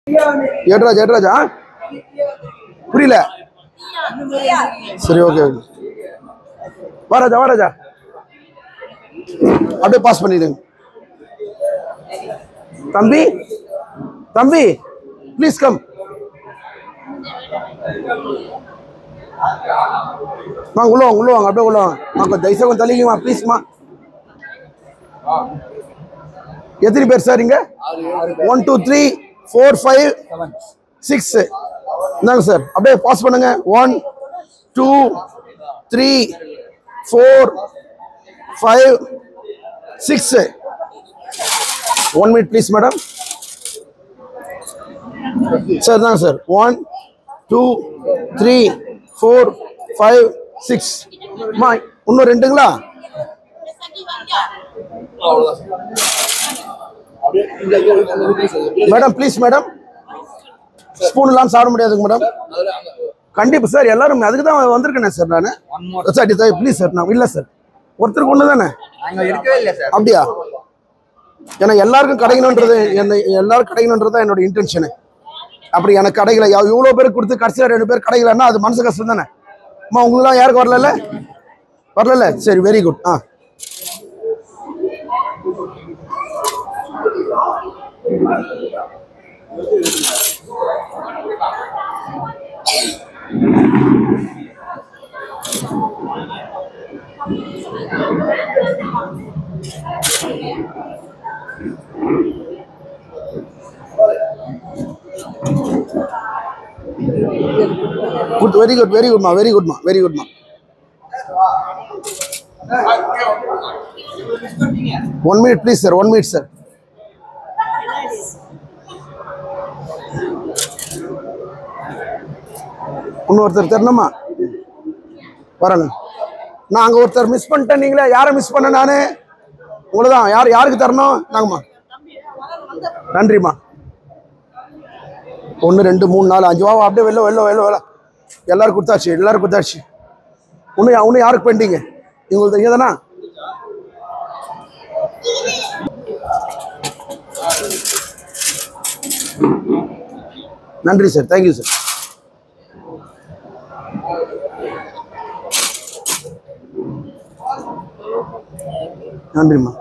ஏட்ராஜ் ஏட்ராஜா புரியல சரி okay okay வா ராஜா வா ராஜா அப்படியே பாஸ் பண்ணிடுங்க தம்பி தம்பி ப்ளீஸ் கம் வாங்க உள்ள வாங்க உள்ள வாங்க அப்படியே உள்ள வாங்க மா கொஞ்சம் தயவுசெய்து கொஞ்சம் தள்ளிக்குமா ப்ளீஸ்மா எத்தனை பேர் சார் இங்க one two three four five six இந்தாங்க சார் அப்படியே பாஸ் பண்ணுங்க one two three four five six one minute please madam sir தாங்க sir one two three four five six மா இன்னும் ரெண்டுங்களா மேடம் ப்ளீஸ் மேடம் ஸ்பூன் இல்லாமல் சாப்பிட முடியாதுங்க மேடம் கண்டிப்பா சார் எல்லாரும் அதுக்கு தான் வந்திருக்கேனே சார் நான் சார் சார் ப்ளீஸ் சார் நான் இல்லை சார் ஒருத்தருக்கு ஒன்று தானே நாங்க இருக்கவே இல்லை சார் அப்படியா ஏன்னா எல்லாருக்கும் கிடைக்கணுன்றது என்ன எல்லாரும் கிடைக்கணுன்றது தான் என்னோட இன்டென்ஷனு அப்படி எனக்கு கிடைக்கல எவ்- இவ்வளோ பேருக்கு கொடுத்து கடைசியில் ரெண்டு பேர் கிடைக்கலன்னா அது மனசு கஷ்டம் தானே அம்மா உங்களுக்குலாம் யாருக்கு வரல வரல சரி வெரி குட் ஆ குட் வெரி குட் வெரி குட்மா வெரி குட்மா வெரி குட்மா one minute please sir one minute sir இன்னொருத்தர் தரணுமா வரங்க நான் அங்கே ஒருத்தர் மிஸ் பண்ணிட்டேன் நீங்களே யாரை மிஸ் பண்ண நான் உங்களை தான் யார் யாருக்கு தரணும் நாங்கம்மா நன்றிம்மா ஒன்று ரெண்டு மூணு நாலு அஞ்சு வா வா, அப்படியே வெளில வெளில வெளில வெளில எல்லாரும் கொடுத்தாச்சு எல்லாரும் கொடுத்தாச்சு இன்னும் யா- இன்னும் யாருக்கு பெண்டிங்க உங்களுக்கு இங்கே தானா நன்றி சார் தேங்க்யூ சார் நன்றிம்மா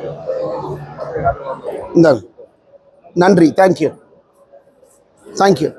இந்தாங்க நன்றி தேங்க்யூ தேங்க்யூ